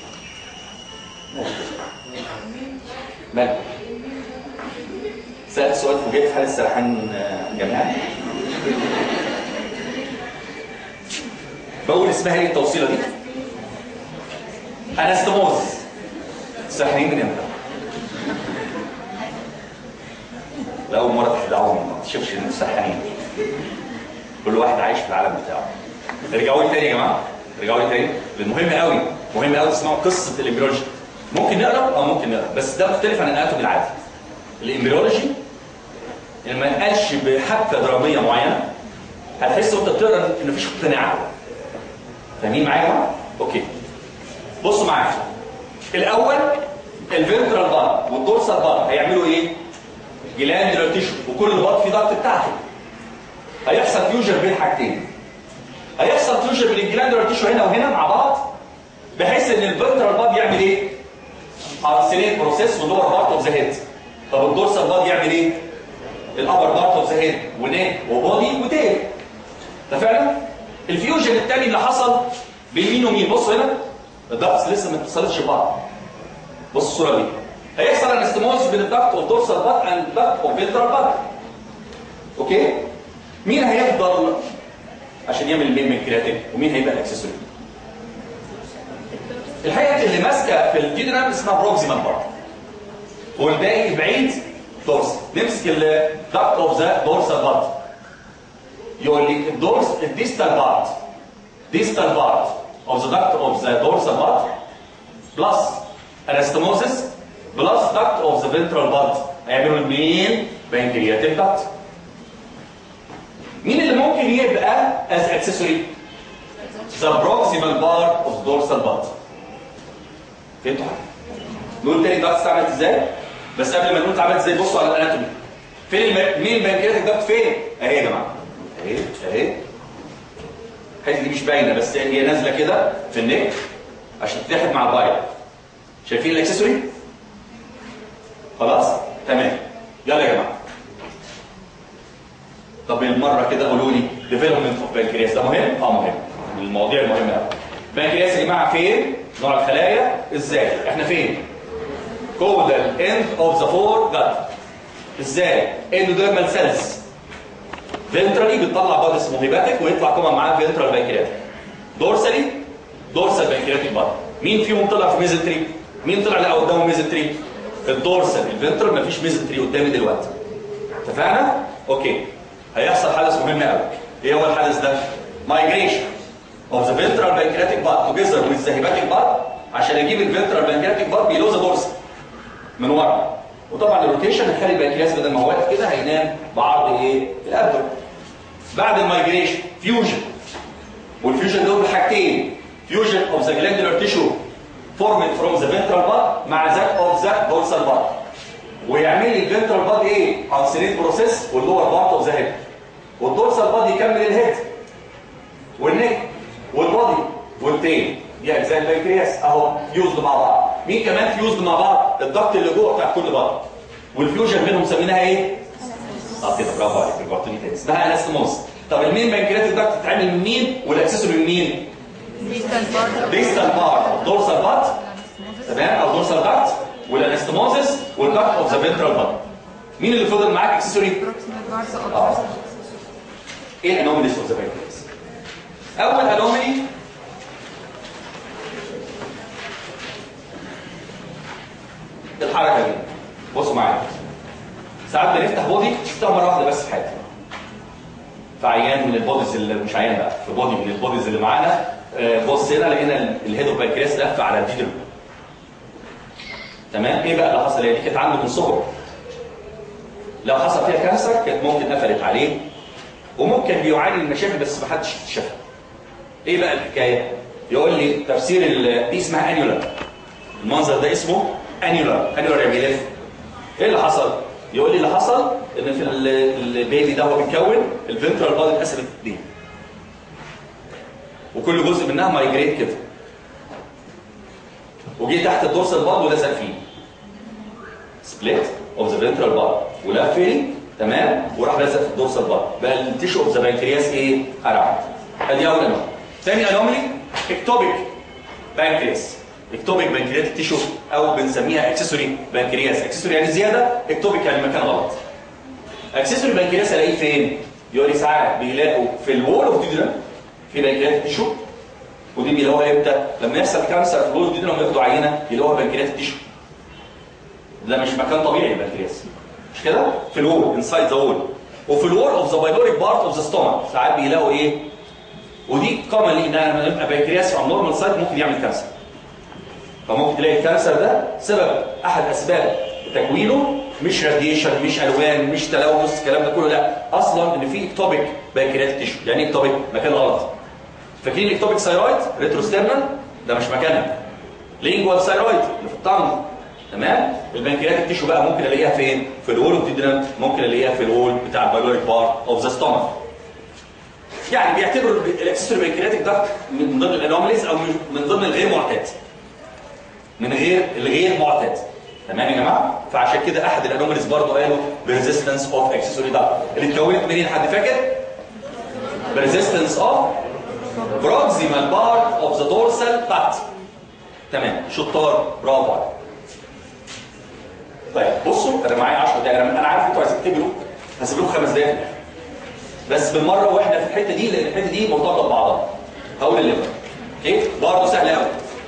مالك سألت سؤال فوجئت في حال السرحان جماعي بقول اسمها ايه التوصيله دي انستموز سرحانين من امتى لأول مرة تخدعوني ما تشوفش ان سرحانين كل واحد عايش في العالم بتاعه ارجعوا لي تاني يا جماعه ارجعوا لي تاني لان مهم قوي مهم قوي تسمعوا قصه الامبريولوجي ممكن نقرا او ممكن نقرا بس ده مختلف عن الاناتومي العادي الامبريولوجي يعني ما اتقالش بحبكه دراميه معينه هتحس وانت بتقرا ان مفيش اقتناع فاهمين معايا يا جماعه؟ اوكي بصوا معايا الاول الفنترال بار والدورسال بار هيعملوا ايه؟ جلاندولار تيشو وكل بار فيه ضغط بتاعته هيحصل فيوجن بين حاجتين هيحصل فيوجن بين الجلاندولار تيشو هنا وهنا مع بعض بحيث ان الفنترال بار يعمل ايه؟ ارسينيت بروسيس واللور بارت اوف ذا هيد طب الدورسال بار يعمل ايه؟ الابر بارت اوف ذا هيد ونيك وبودي وتيل ده فعلا الفيوجن الثاني اللي حصل بين مين ومين بص هنا الضغط لسه ما اتصلتش ببعض بص الصوره دي هيحصل انستموز بين الضغط اوف دورسال بارت اند الضغط اوف فنترال بارت اوكي مين هيفضل عشان يعمل المين من كرياتين ومين هيبقى الاكسسوري الحقيقه اللي ماسكه في الجدران اسمها بروكسيمال بارت والباقي بعيد دورس نمسك الضغط اوف ذا دورسال بارت يقول لي الدورس الديستال بارت distal part of the duct of the dorsal part plus anastomosis plus duct of the ventral part هيعملوا المين pancreatic duct مين اللي ممكن يبقى as accessory the proximal part of the dorsal part فهمتوا حاجه نقول تاني duct اتعملت ازاي بس قبل ما نقول اتعملت ازاي بصوا على الاناتومي فين الم... مين البنكرياتيك duct فين اهي يا جماعه اهي اهي الحته دي مش باينه بس هي نازله كده في النك عشان تتحد مع البايل شايفين الاكسسوري خلاص تمام يلا يا جماعه طب بالمره كده قولوا لي ديفلوبمنت اوف بانكرياس ده مهم اه مهم من المواضيع المهمه قوي بانكرياس يا جماعه فين نوع الخلايا ازاي احنا فين كودال اند اوف ذا فور جات ازاي اندوديرمال سيلز فنترالي بتطلع باد اسمه هيباتيك ويطلع كمان معاه فنترال بانكرياتيك دورسالي دورسال بانكرياتيك باد مين فيهم طلع في ميزنتري مين طلع لا قدامه ميزنتري الدورسال الفنترال مفيش ميزنتري قدامي دلوقتي اتفقنا اوكي هيحصل حدث مهم قوي ايه هو الحدث ده مايجريشن اوف ذا فنترال بانكرياتيك باد توجذر وذ ذا هيباتيك باد عشان اجيب الفنترال بانكرياتيك باد بيلو ذا دورسال من ورا وطبعا الروتيشن هيخلي البنكرياس بدل ما هو واقف كده هينام بعرض ايه الابدو بعد المايجريشن فيوجن والفيوجن دول حاجتين فيوجن اوف ذا جلاندولار تيشو فورمد فروم ذا فنترال باد مع ذات اوف ذا دورسال باد ويعمل لي الفنترال باد ايه انسينيت بروسيس واللور بارت اوف ذا هيد والدورسال باد يكمل الهيد والنك والبادي والتين دي اجزاء البنكرياس اهو فيوزد مع بعض مين كمان فيوزد مع بعض الضغط اللي جوه بتاع كل بادي والفيوجن بينهم سميناها ايه اه كده برافو عليك رجعتني تاني اسمها انستموز طب المين بانكرياتيك داكت بتتعمل من مين والاكسسوري من مين ديستال بارت دورسال بارت تمام او دورسال داكت والانستموزس والداكت اوف ذا فنترال بارت مين اللي فضل معاك اكسسوري اه ايه الانوميليز اوف ذا بانكرياس اول انوميلي الحركه دي بصوا معايا ساعات بنفتح بودي شفتها مره واحده بس في حياتي في عيان من البوديز اللي مش عيان بقى في بودي من البوديز اللي معانا آه، بص هنا لقينا الهيد اوف بانكرياس لف على الديدرم تمام ايه بقى اللي حصل هي دي كانت عنده من صغره لو حصل فيها كانسر كانت ممكن قفلت عليه وممكن بيعاني من مشاكل بس ما حدش اكتشفها ايه بقى الحكايه يقول لي تفسير ال- دي اسمها انيولار المنظر ده اسمه انيولار انيولار يعني بيلف ايه اللي حصل يقول لي اللي حصل ان في ال- البيبي ده هو بيتكون الفنترال بادي اتقسمت اتنين وكل جزء منها مايجريت كده وجي تحت الدورسال باد ولزق فيه سبليت اوف ذا فنترال باد ولف فيه تمام وراح لزق في الدورسال باد بقى التيشو اوف ذا بانكرياس ايه قرع ادي اول انومالي ثاني انومالي اكتوبيك بانكرياس اكتوبيك بانكرياتيك تيشو او بنسميها اكسسوري بانكرياس اكسسوري يعني زياده اكتوبيك يعني مكان غلط اكسسوري بانكرياس الاقيه فين يقول لي ساعات بيلاقوا في الوول اوف ديدرم في بانكرياتيك تيشو ودي بيلاقوها امتى لما يحصل كانسر في الوول اوف ديدرم ياخدوا عينه يلاقوها بانكرياتيك تيشو ده مش مكان طبيعي البنكرياس مش كده في الوول انسايد ذا وول وفي الوول اوف ذا بايلوريك بارت اوف ذا ستومك ساعات بيلاقوا ايه ودي كومنلي ان لما يبقى بنكرياس في نورمال سايت ممكن يعمل كانسر فممكن تلاقي الكانسر ده سبب احد اسباب تكوينه مش راديشن مش الوان مش تلوث الكلام ده كله لا اصلا ان في اكتوبيك بنكرياتيك تيشو يعني ايه اكتوبيك مكان غلط فاكرين اكتوبيك ثايرويد ريتروسترنال ده مش مكانها لينجوال ثايرويد اللي في الطنج تمام البنكرياتيك تيشو بقى ممكن الاقيها فين في الوول اوف ديدنم ممكن الاقيها في الوول بتاع البايلوريك بار اوف ذا ستومك يعني بيعتبروا الاكسسوري بنكرياتيك داكت من ضمن الانوماليز او من من ضمن الغير معتاد من غير الغير معتاد تمام يا جماعه فعشان كده احد الانوماليز برضه قالوا بريزيستنس اوف اكسسوري داكت اللي اتكونت منين حد فاكر بريزيستنس اوف بروكسيمال بارت اوف ذا دورسال داكت تمام شطار برافو عليك طيب بصوا انا معايا 10 دقايق انا عارف انتوا عايزين تجروا هسيب لكم خمس دقايق في الآخر. بس بالمره واحنا في الحته دي لان الحته دي مرتبطه ببعضها هقول الليفر اوكي برضه سهل قوي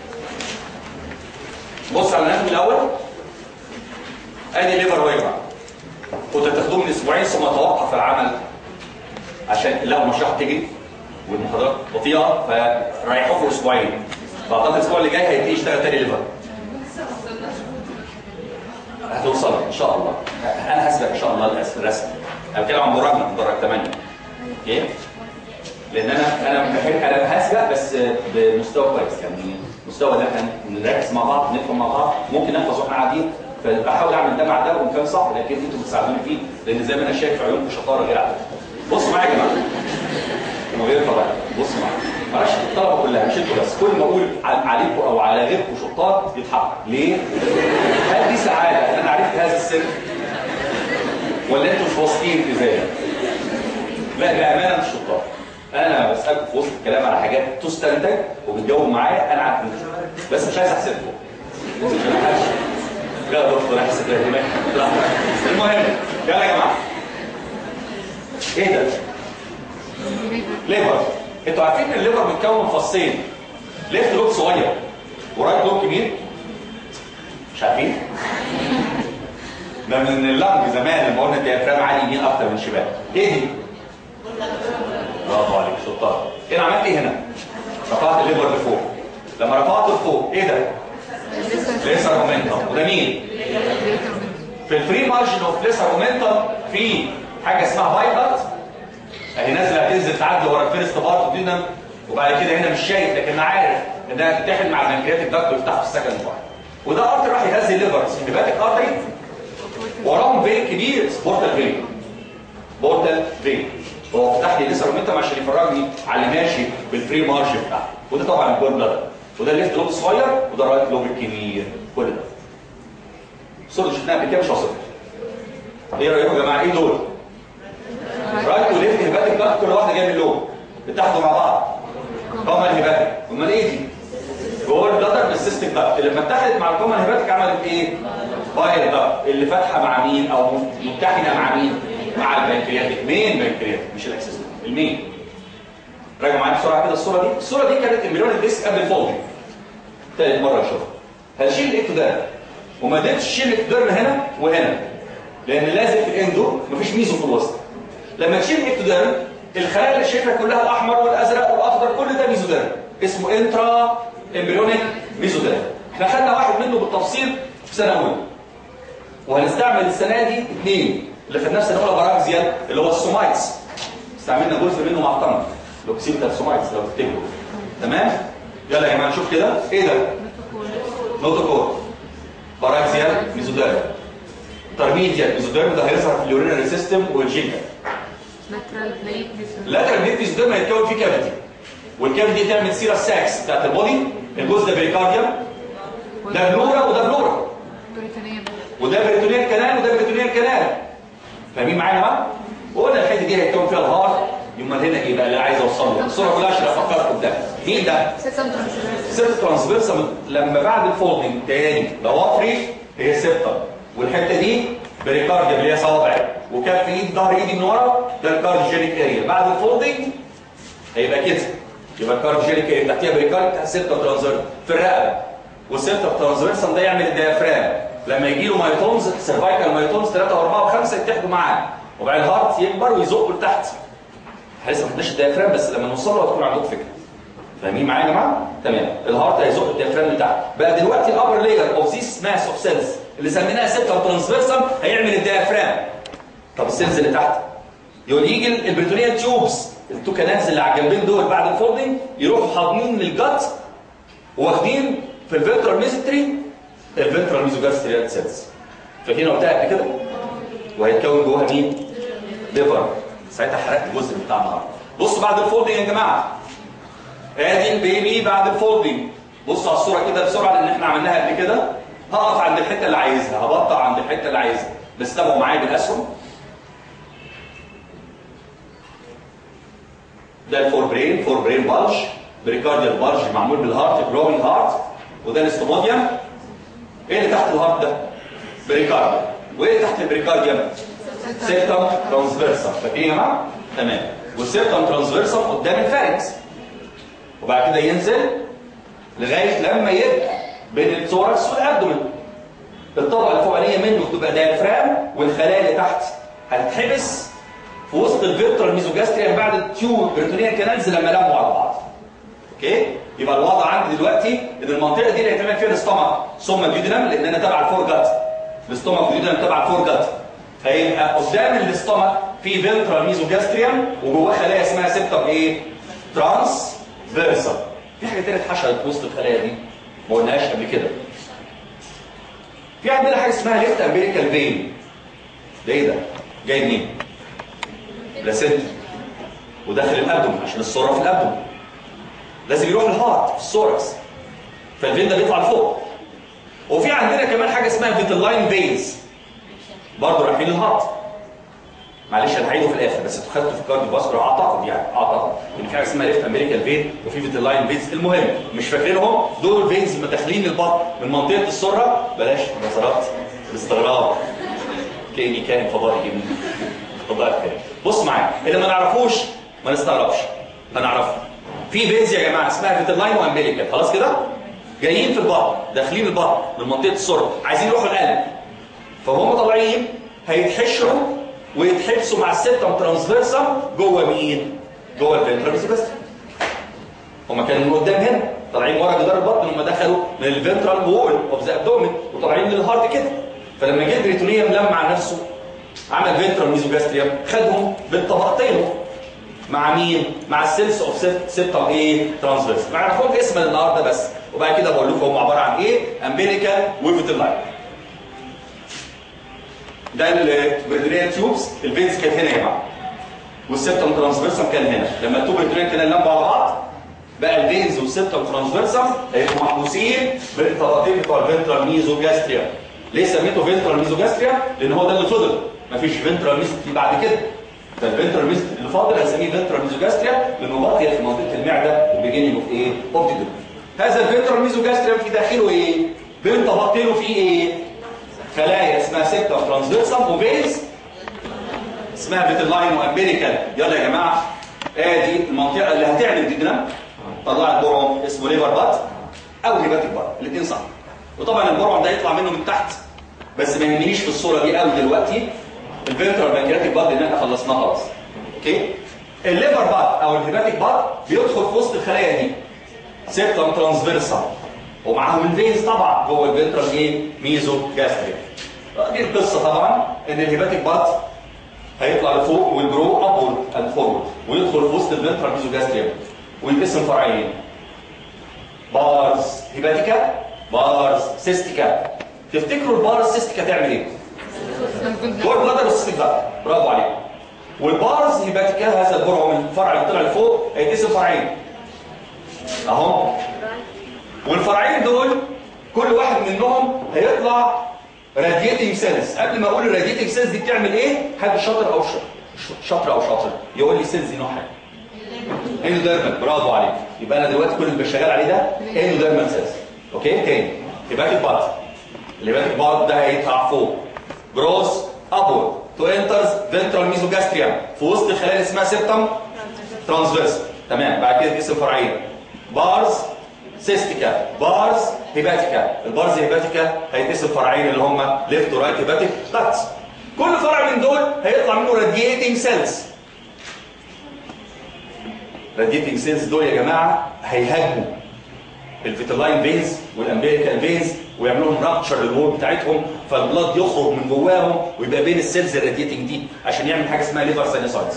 بص على الاناتومي الاول ادي الليفر اهو يا جماعه كنت تاخدوه من اسبوعين ثم توقف العمل عشان لقوا مشروع تجري والمحاضرات بطيئه فريحوه في اسبوعين فاعتقد الاسبوع اللي جاي هيبتدي يشتغل تاني ليفر هتوصل ان شاء الله انا هسبق ان شاء الله الأس- الرسم انا بتكلم عن مراجعه مدرج 8 اوكي لان انا انا بحب انا هسبق بس بمستوى كويس يعني مستوى ده احنا نركز مع بعض نفهم مع بعض ممكن نحفظ واحنا قاعدين فبحاول اعمل ده مع ده وان كان صح لكن انتوا بتساعدوني فيه لان زي ما انا شايف في عيونكم شطاره غير عاديه بصوا معايا يا جماعه من غير طبعا بصوا معايا معلش الطلبه كلها مش انتوا بس كل ما اقول ع- عليكم او على غيركم شطار يضحك ليه؟ هل دي سعاده ان انا عرفت هذا السر؟ ولا انتوا مش واثقين في ذلك؟ لا بامانه مش شطار انا بسالكم في وسط الكلام على حاجات تستنتج وبتجاوبوا معايا انا عارف إن- بس مش عايز احسبكم عشان ما حدش لا يا دكتور احسب ده دماغي. لا المهم يلا يا جماعه ايه ده؟ ليفر انتوا عارفين ان الليفر متكون من فصين ليفت لوب صغير ورايت لوب كبير مش عارفين ده من اللنج زمان لما قلنا الديافرام عالي يمين اكتر من شمال ايه دي برافو عليك شطار انا عملت ايه هنا رفعت الليفر لفوق لما رفعته لفوق ايه ده ليسر مومنتم وده مين في الفري مارجن اوف ليسر مومنتم في حاجه اسمها بايبات اهي نازله هتنزل تعدي ورا الفيرست بارت دينا وبعد كده هنا مش شايف لكن عارف انها تتحد مع البنكرياتيك داكت ويفتح في السكند بارت وده ارتري راح يغذي الليفر سيمباتيك ارتري وراهم فين كبير بورتال فين بورتال فين هو فتح لي لسه رومنتم عشان يفرجني على اللي ماشي بالفري مارش بتاعه وده طبعا الجول بلادر وده الليفت لوب الصغير وده الرايت لوب الكبير كل ده الصوره اللي شفناها قبل كده مش هوصفها ايه رايكم يا جماعه ايه دول؟ رايت وليفت هيباتيك داكت كل واحده جايه من لون اتحدوا مع بعض كومن هيباتيك امال ايه دي؟ جول بلادر بالسيستم داكت لما اتحدت مع الكومن هيباتيك عملت ايه؟ بايل داكت اللي فاتحه مع مين او متحده مع مين؟ مع البنكرياتيك مين بنكرياتيك مش الاكسس المين راجعوا معايا بسرعه كده الصوره دي الصوره دي كانت امبريون الديسك قبل الفولجن تالت مره اشوفها هشيل الاكتوديرم وما قدرتش اشيل الاكتوديرم هنا وهنا لان لازم في الاندو مفيش ميزو في الوسط لما تشيل الاكتوديرم الخلايا اللي شايفها كلها الاحمر والازرق والاخضر كل ده ميزوديرم اسمه انترا امبريونيك ميزوديرم احنا خدنا واحد منه بالتفصيل في سنه اولى وهنستعمل السنه دي اثنين اللي خدناه في سنه اولى باراكزيال اللي هو السومايتس استعملنا جزء منه مع الطنب لوكسيبتا سومايتس لو تفتكروا تمام يلا يا جماعه نشوف كده ايه ده نوتوكور باراكزيال ميزوديرم ترميديال ميزوديرم ده هيظهر في اليورينري سيستم والجينكا lateral plate اللاترال بليت ميزوديرم هيتكون فيه كافيتي والكافيتي دي تعمل سيرا ساكس بتاعت البودي الجزء ده بريكارديوم ده بلورا وده بلورا peritoneum وده بريتونيال كانال وده بريتونيال كانال فاهمين معايا بقى؟ وقلنا الحته دي هيتكون فيها الهارت امال هنا ايه بقى اللي عايز اوصل له الصوره كلها عشان افكركم ده مين ده؟ septum transversus سيرت ترانسفيرسا لما بعد الفولدنج تاني ضوافري هي سيبتا والحته دي بريكارديوم اللي هي صوابعي وكف ايد ظهر ايدي من ورا ده الكارديوجينيك اريا بعد الفولدنج هيبقى كده يبقى الكارديوجينيك اريا تحتيها بريكارديوم تحت سيبتا ترانسفيرسا في الرقبه والسيبتا ترانسفيرسا ده يعمل الديافرام لما يجي له مايتومز سيرفايكال مايتومز 3 و4 و5 يتحدوا معاه وبعدين الهارت يكبر ويزقه لتحت لسه ما خدناش الديافرام بس لما نوصل له هتكون عندكم فكره فاهمين معايا يا جماعه؟ تمام الهارت هيزق الديافرام لتحت بقى دلوقتي الابر لاير اوف ذيس ماس اوف سيلز اللي سميناها سيبتم ترانسفيرسم هيعمل الديافرام طب السيلز اللي تحت يقول يجي البريتونيال تيوبس التو كانالز اللي على الجنبين دول بعد الفولدنج يروحوا حاضنين الجت واخدين في الفنترال ميزوتري الفنترال ميزوجاستريال سيلز فاكرين قلتها قبل كده وهيتكون جواها مين؟ ليفر ساعتها حرقت الجزء بتاع النهارده بصوا بعد الفولدنج يا جماعه ادي البيبي بعد الفولدنج بصوا على الصوره كده بسرعه لان احنا عملناها قبل كده هقف عند الحته اللي عايزها هبطأ عند الحته اللي عايزها بس تابعوا معايا بالاسهم ده الفور برين فور برين بالج بريكارديال بالج معمول بالهارت جروينج هارت وده الاستوموديوم ايه اللي تحت الهارت ده؟ بريكارديال وايه اللي تحت البريكارديوم؟ سيرتم ترانسفيرسم فاكرين يا جماعه؟ تمام والسيرتم ترانسفيرسم قدام الفارنكس وبعد كده ينزل لغايه لما يبقى بين الثوركس والابدومن الطبقه الفوقانيه منه بتبقى دايفرام والخلايا اللي تحت هتتحبس في وسط الفيرترال ميزوجاستريا بعد التيوب بريتونيال كانالز لما لموا على بعض اوكي يبقى الوضع عندي دلوقتي ان المنطقه دي اللي هيتعمل فيها الاستومك ثم الديودنم لان انا تبع الفور جات الاستومك والديودنم تبع الفور جات هيبقى قدام الاستومك في فينترال ميزوجاستريم وجواه خلايا اسمها سيبتم ايه ترانس فيرسال في حاجه تانية اتحشرت في وسط الخلايا دي ما قلناهاش قبل كده في عندنا حاجه اسمها ليفت امبيريكال فين ده ايه ده جاي منين بلاسنتا وداخل الابدوم عشان الصوره في الابدوم لازم يروح الهارت في السوركس فالفين ده بيطلع لفوق وفي عندنا كمان حاجه اسمها فيتلاين فينز برضه رايحين الهارت معلش انا هعيده في الاخر بس انتوا خدتوا في الكارديو فاسكولار اعتقد يعني اعتقد ان في حاجه اسمها ليفت امريكال فين وفي فيتلاين فينز المهم مش فاكرينهم دول الفينز اللي داخلين البطن من منطقه السره بلاش نظرات الاستغراب كاني كائن فضائي جميل فضائي كائن بص معايا اللي ما نعرفوش ما نستغربش هنعرفه في فينز يا جماعه اسمها فيتلاين وامبيليكال خلاص كده جايين في البطن داخلين البطن من منطقه السره عايزين يروحوا القلب فهم طالعين هيتحشروا ويتحبسوا مع السيبتم ترانسفيرسم جوه مين؟ جوه الفنترال ميزوجاستريم. هم كانوا من قدام هنا طالعين ورا جدار البطن لما دخلوا من الفنترال وول اوف ذا ابدومن وطالعين للهارت كده فلما جه البريتونيوم لمع نفسه عمل فنترال ميزوجاستريم خدهم بالطبقتين مع مين؟ مع السيلز اوف سيبتم ايه؟ ترانسفيرس. نعرفهم اسم النهارده بس وبعد كده بقول لكم هم عباره عن ايه؟ امبيليكال وفيتلاين. ده البريتونيال تيوبس الفينز كانت هنا يا جماعه والسيبتم ترانسفيرسم كان هنا لما التو بريتونيال كانال لموا على بعض بقى الفينز والسيبتم ترانسفيرسم هيبقوا محبوسين بالطبقتين بتوع الفنترال ميزوجاستريا ليه سميته فنترال ميزوجاستريا؟ لان هو ده اللي فضل مفيش فنترال ميزوجاستريا بعد كده فالفنترال ميزوجاستريا اللي فاضل هنسميه فنترال ميزوجاستريا لانه باقيه في منطقه المعده وبيجيني اوف ايه؟ اوف هذا الفنترال ميزوجاستريا في داخله ايه؟ بين طبقتين فيه ايه؟ خلايا اسمها سيبتم ترانسفيرسم وفينز اسمها فيتلاين وامبيريكال يلا يا جماعه ادي المنطقه اللي هتعمل ديدنا طلعت برعم اسمه ليفر بات او هيباتيك بات الاثنين صح وطبعا البرعم ده يطلع منه من تحت بس ما يهمنيش في الصوره دي قوي دلوقتي الفنترال بانكرياتيك بات لان احنا خلصناه خلاص اوكي الليفر بات او الهيباتيك بات بيدخل في وسط الخلايا دي سيبتم ترانسفيرسم ومعاهم الفينز طبعا جوه الفنترال ايه ميزو جاستريك دي القصه طبعا ان الهيباتيك بات هيطلع لفوق والجرو ابورد اند فورورد ويدخل في وسط الفنترال ميزو جاستريك وينقسم فرعين بارز هيباتيكا بارز سيستيكا تفتكروا البارز سيستيكا تعمل ايه؟ جوه البلادر والسيستيك بلادر برافو عليكم والبارز هيباتيكا هذا البرع من الفرع اللي طلع لفوق هيتقسم فرعين اهو والفرعين دول كل واحد منهم هيطلع راديتنج سيلز قبل ما اقول الراديتنج سيلز دي بتعمل ايه حد شاطر او شاطر او شاطر يقول لي سيلز دي نوعها ايه اندوديرمال برافو عليك يبقى انا دلوقتي كل اللي بشتغل عليه ده اندوديرمال سيلز اوكي تاني هيباتيك بات الهيباتيك بات ده هيطلع فوق جروس ابورد تو انترز فنترال ميزوجاستريا في وسط الخلايا اللي اسمها سيبتم ترانسفيرس تمام بعد كده اسم فرعين بارز سيستيكا بارز هيباتيكا البارز هيباتيكا هيتقسم فرعين اللي هم ليفت ورايت هيباتيك داكتس كل فرع من دول هيطلع منه راديتنج سيلز راديتنج سيلز دول يا جماعه هيهاجموا الفيتلاين فينز والامبيريكال فينز ويعملوا لهم رابتشر للوول بتاعتهم فالبلاد يخرج من جواهم ويبقى بين السيلز الراديتنج دي عشان يعمل حاجه اسمها ليفر ساينوسايتس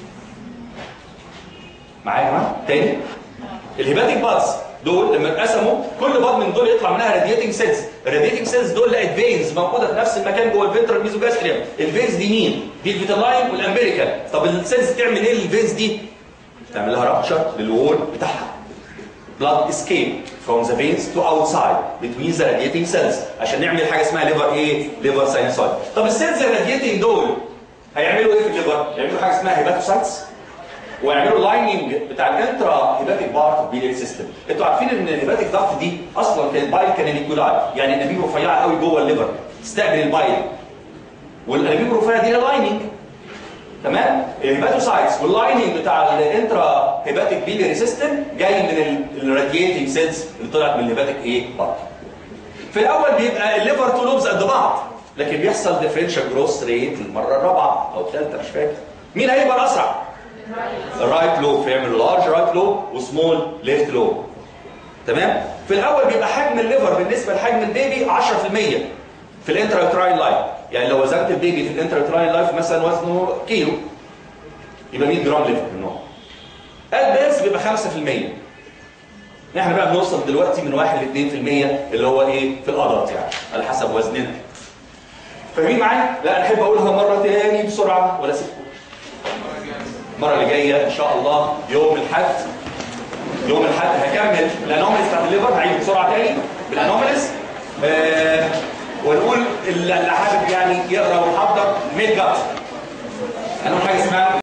معايا يا جماعه تاني الهيباتيك بادز دول لما اتقسموا كل باد من دول يطلع منها راديتنج سيلز الراديتنج سيلز دول لقت فينز موجوده في نفس المكان جوه الفنترال ميزوجاستريوم الفينز دي مين دي الفيتالاين والامريكان طب السيلز تعمل ايه للفينز دي تعمل لها رابتشر للوول بتاعها blood escape from the veins to outside between the radiating cells عشان نعمل حاجه اسمها ليفر ايه ليفر ساينوسايد طب السيلز الراديتنج دول هيعملوا ايه في الليفر يعملوا حاجه اسمها هيباتوسايتس ويعملوا لايننج بتاع الانترا هيباتيك بارت بيلير سيستم انتوا عارفين ان الهيباتيك دافت دي اصلا كانت بايل كاناليكولاي يعني الانابيب رفيعه قوي جوه الليفر تستقبل البايل والانابيب الرفيعه دي لها لايننج تمام الهيباتوسايتس واللايننج بتاع الانترا هيباتيك بيليري سيستم جاي من الرادييتنج سيلز اللي طلعت من الهيباتيك ايه بارت في الاول بيبقى الليفر تو لوبز قد بعض لكن بيحصل ديفرنشال جروث ريت المره الرابعه او الثالثه مش فاكر مين هيكبر اسرع الرايت لوب فيعمل لارج رايت لوب وسمول ليفت لوب تمام في الاول بيبقى حجم الليفر بالنسبه لحجم البيبي 10% في الانترايتراين لايف يعني لو وزنت البيبي في الانترايتراين لايف مثلا وزنه كيلو يبقى 100 جرام ليفر منهم ادفانس بيبقى 5% احنا بقى بنوصل دلوقتي من 1 ل 2% اللي هو ايه في الادلت يعني على حسب وزننا فاهمين معايا؟ لا انا احب اقولها مره تاني بسرعه ولا سيبكم المره اللي جايه ان شاء الله يوم الاحد يوم الاحد هكمل الانوماليز بتاعت الليفر هعيد بسرعه تاني بالانوماليز آه ونقول اللي حابب يعني يقرا ويحضر ميد جات هنقول حاجه اسمها